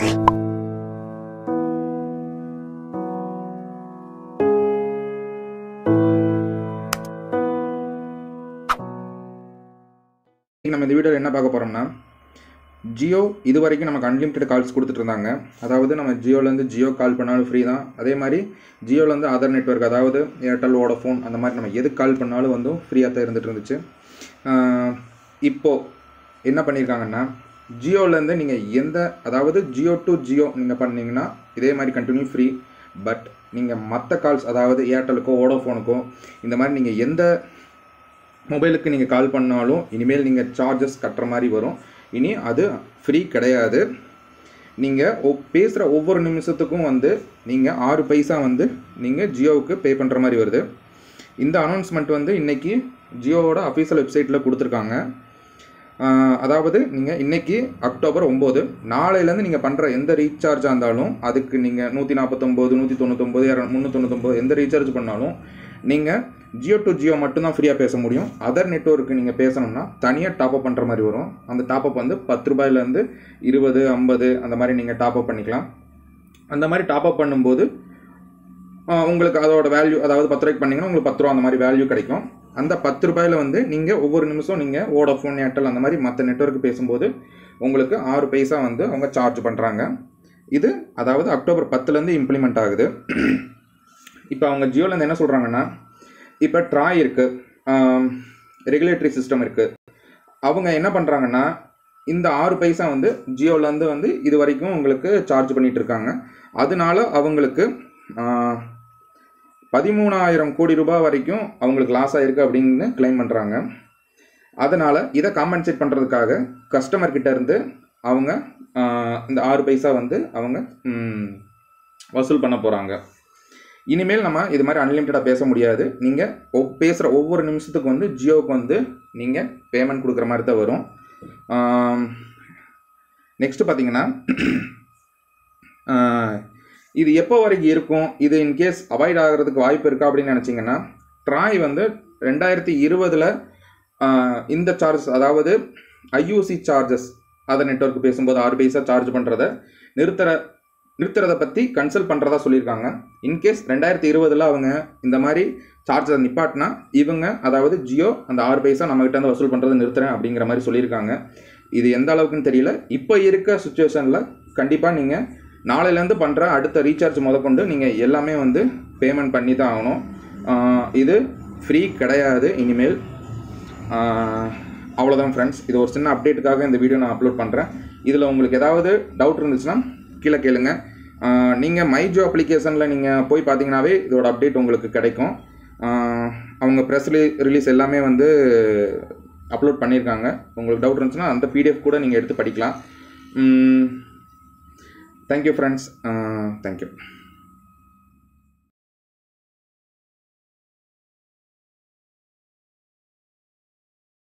இன்னைக்கு நம்ம இந்த வீடியோவில் என்ன பார்க்க போகிறோம்னா ஜியோ இது வரைக்கும் நமக்கு அன்லிமிட்டெட் கால்ஸ் கொடுத்துட்டு இருந்தாங்க அதாவது நம்ம ஜியோலேருந்து ஜியோ கால் பண்ணாலும் ஃப்ரீ தான் அதே மாதிரி ஜியோலேருந்து அதர் நெட்வொர்க் அதாவது ஏர்டெல் வோடஃபோன் அந்த மாதிரி நம்ம எதுக்கு கால் பண்ணாலும் வந்து ஃப்ரீயாக தான் இருந்துட்டு இருந்துச்சு ஆஹ் இப்போது என்ன பண்ணியிருக்காங்கன்னா ஜியோலேருந்து நீங்கள் எந்த அதாவது ஜியோ டு ஜியோ நீங்கள் பண்ணீங்கன்னா இதே மாதிரி கண்டினியூ ஃப்ரீ பட் நீங்கள் மற்ற கால்ஸ் அதாவது ஏர்டெலுக்கோ வோடோஃபோனுக்கோ இந்த மாதிரி நீங்கள் எந்த மொபைலுக்கு நீங்கள் கால் பண்ணாலும் இனிமேல் நீங்கள் சார்ஜஸ் கட்டுற மாதிரி வரும் இனி அது ஃப்ரீ கிடையாது நீங்கள் ஒ பேசுகிற ஒவ்வொரு நிமிஷத்துக்கும் வந்து நீங்கள் ஆறு பைசா வந்து நீங்கள் ஜியோவுக்கு பே பண்ணுற மாதிரி வருது இந்த அனௌன்ஸ்மெண்ட் வந்து இன்றைக்கி ஜியோவோட அஃபீஷியல் வெப்சைட்டில் கொடுத்துருக்காங்க ஆஹ் அதாவது நீங்கள் இன்னைக்கு அக்டோபர் ஒம்பது நாளையிலேருந்து நீங்கள் பண்ணுற எந்த ரீசார்ஜாக இருந்தாலும் அதுக்கு நீங்கள் நூற்றி நாற்பத்தொம்போது நூற்றி தொண்ணூத்தொம்பது இர முந்நூற்றொண்ணூத்தொம்பது எந்த ரீசார்ஜ் பண்ணாலும் நீங்கள் ஜியோ டு ஜியோ மட்டும்தான் ஃப்ரீயாக பேச முடியும் அதர் நெட்ஒர்க்கு நீங்கள் பேசணும்னா தனியாக டாப்அப் பண்ணுற மாதிரி வரும் அந்த டாப்அப் வந்து பத்து ரூபாயிலேருந்து இருபது ஐம்பது அந்த மாதிரி நீங்கள் டாப்அப் பண்ணிக்கலாம் அந்த மாதிரி டாப்அப் பண்ணும்போது ஆஹ் உங்களுக்கு அதோட வேல்யூ அதாவது பத்து ரூபாய்க்கு பண்ணீங்கன்னா உங்களுக்கு பத்து ரூபா அந்த மாதிரி வேல்யூ கிடைக்கும் அந்த பத்து ரூபாயில் வந்து நீங்கள் ஒவ்வொரு நிமிஷம் நீங்கள் வோடஃபோன் ஏர்டெல் அந்த மாதிரி மற்ற நெட்வொர்க் பேசும்போது உங்களுக்கு ஆறு பைசா வந்து அவங்க சார்ஜ் பண்ணுறாங்க இது அதாவது அக்டோபர் பத்துலேருந்து இம்ப்ளிமெண்ட் ஆகுது இப்போ அவங்க ஜியோலேருந்து என்ன சொல்கிறாங்கன்னா இப்போ ட்ராய் இருக்குது ரெகுலேட்டரி சிஸ்டம் இருக்குது அவங்க என்ன பண்ணுறாங்கன்னா இந்த ஆறு பைசா வந்து ஜியோலேருந்து வந்து இது வரைக்கும் உங்களுக்கு சார்ஜ் பண்ணிட்டு இருக்காங்க அதனால அவங்களுக்கு ஆஹ், பதிமூணாயிரம் கோடி ரூபாய் வரைக்கும் அவங்களுக்கு லாஸ் ஆயிருக்கு அப்படின்னு கிளைம் பண்ணுறாங்க அதனால் இதை காம்பன்சேட் பண்ணுறதுக்காக கஸ்டமர் கிட்ட இருந்து அவங்க ஆஹ், இந்த ஆறு பைசா வந்து அவங்க ம், வசூல் பண்ண போகிறாங்க இனிமேல் நம்ம இது மாதிரி அன்லிமிட்டடாக பேச முடியாது நீங்கள் ஒவ் பேசுகிற ஒவ்வொரு நிமிஷத்துக்கு வந்து ஜியோவுக்கு வந்து நீங்கள் பேமெண்ட் கொடுக்குற மாதிரி தான் வரும் நெக்ஸ்ட்டு பார்த்தீங்கன்னா ஆஹ், இது எப்போ வரைக்கும் இருக்கும் இது இன்கேஸ் அவாய்ட் ஆகிறதுக்கு வாய்ப்பு இருக்கா அப்படின்னு நினச்சிங்கன்னா ட்ராய் வந்து ரெண்டாயிரத்தி இருபதில் இந்த சார்ஜஸ் அதாவது ஐயூசி சார்ஜஸ் அதர் நெட்வொர்க் பேசும்போது ஆறு பைசா சார்ஜ் பண்ணுறத நிறுத்துற நிறுத்துறத பற்றி கன்சல்ட் பண்ணுறதா சொல்லியிருக்காங்க இன்கேஸ் ரெண்டாயிரத்தி இருபதில் அவங்க இந்த மாதிரி சார்ஜரை நிப்பாட்டினா இவங்க அதாவது ஜியோ அந்த ஆறு பைசா நம்மகிட்ட இருந்து வசூல் பண்ணுறதை நிறுத்துறேன் அப்படிங்கிற மாதிரி சொல்லியிருக்காங்க இது எந்த அளவுக்குன்னு தெரியல இப்போ இருக்க சுச்சுவேஷனில் கண்டிப்பாக நீங்கள் நாளையிலேருந்து பண்ணுற அடுத்த ரீசார்ஜ் முதற்கொண்டு நீங்கள் எல்லாமே வந்து பேமெண்ட் பண்ணி தான் ஆகணும் ஆஹ் இது ஃப்ரீ கிடையாது இனிமேல் ஆஹ் அவ்வளோதான் ஃப்ரெண்ட்ஸ் இது ஒரு சின்ன அப்டேட்டுக்காக இந்த வீடியோ நான் அப்லோட் பண்ணுறேன் இதில் உங்களுக்கு ஏதாவது டவுட் இருந்துச்சுன்னா கீழே கேளுங்க நீங்கள் மைஜோ அப்ளிகேஷனில் நீங்கள் போய் பார்த்தீங்கன்னாவே இதோட அப்டேட் உங்களுக்கு கிடைக்கும் ஆஹ் அவங்க ப்ரெஸ் ரிலீஸ் எல்லாமே வந்து அப்லோட் பண்ணியிருக்காங்க உங்களுக்கு டவுட் இருந்துச்சுன்னா அந்த பிடிஎஃப் கூட நீங்கள் எடுத்து படிக்கலாம் தேங்க்யூ ஃப்ரெண்ட்ஸ் தேங்க்யூ